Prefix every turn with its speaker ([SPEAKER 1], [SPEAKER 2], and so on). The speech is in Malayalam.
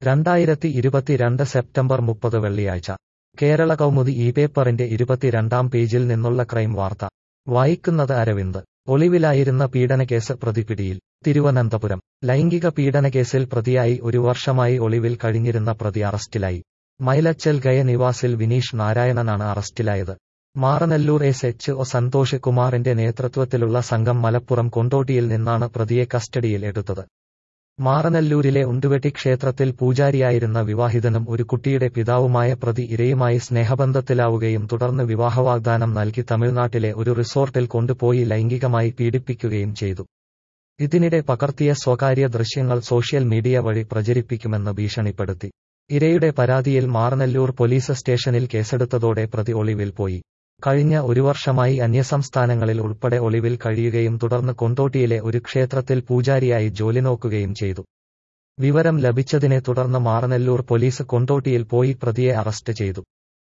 [SPEAKER 1] രണ്ടായിരത്തി ഇരുപത്തിരണ്ട് സെപ്റ്റംബർ മുപ്പത് വെള്ളിയാഴ്ച കേരള കൗമുദി ഈ പേപ്പറിന്റെ ഇരുപത്തിരണ്ടാം പേജിൽ നിന്നുള്ള ക്രൈം വാർത്ത വായിക്കുന്നത് അരവിന്ദ് ഒളിവിലായിരുന്ന പീഡനക്കേസ് പ്രതിപിടിയിൽ തിരുവനന്തപുരം ലൈംഗിക പീഡനക്കേസിൽ പ്രതിയായി ഒരു വർഷമായി ഒളിവിൽ കഴിഞ്ഞിരുന്ന പ്രതി അറസ്റ്റിലായി മൈലച്ചൽ ഗയ നിവാസിൽ വിനീഷ് നാരായണനാണ് അറസ്റ്റിലായത് Maranalloor S H O Santhosh കുമാറിന്റെ നേതൃത്വത്തിലുള്ള സംഘം മലപ്പുറം കൊണ്ടോട്ടിയിൽ നിന്നാണ് പ്രതിയെ കസ്റ്റഡിയിൽ എടുത്തത് മാറനല്ലൂരിലെ ഉണ്ടുവെട്ടി ക്ഷേത്രത്തിൽ പൂജാരിയായിരുന്ന വിവാഹിതനും ഒരു കുട്ടിയുടെ പിതാവുമായ പ്രതി ഇരയുമായി സ്നേഹബന്ധത്തിലാവുകയും തുടർന്ന് വിവാഹവാഗ്ദാനം നൽകി തമിഴ്നാട്ടിലെ ഒരു റിസോർട്ടിൽ കൊണ്ടുപോയി ലൈംഗികമായി പീഡിപ്പിക്കുകയും ചെയ്തു ഇതിനിടെ പകർത്തിയ സ്വകാര്യ ദൃശ്യങ്ങൾ സോഷ്യൽ മീഡിയ വഴി പ്രചരിപ്പിക്കുമെന്ന് ഭീഷണിപ്പെടുത്തി ഇരയുടെ പരാതിയിൽ മാറനല്ലൂർ പോലീസ് സ്റ്റേഷനിൽ കേസെടുത്തതോടെ പ്രതി ഒളിവിൽ പോയി കഴിഞ്ഞ ഒരു വർഷമായി അന്യസംസ്ഥാനങ്ങളിൽ ഉൾപ്പെടെ ഒളിവിൽ കഴിയുകയും തുടർന്ന് കൊണ്ടോട്ടിയിലെ ഒരു ക്ഷേത്രത്തിൽ പൂജാരിയായി ജോലി നോക്കുകയും ചെയ്തു വിവരം ലഭിച്ചതിനെ തുടർന്ന് മാറനല്ലൂർ പോലീസ് കൊണ്ടോട്ടിയിൽ പോയി പ്രതിയെ അറസ്റ്റ് ചെയ്തു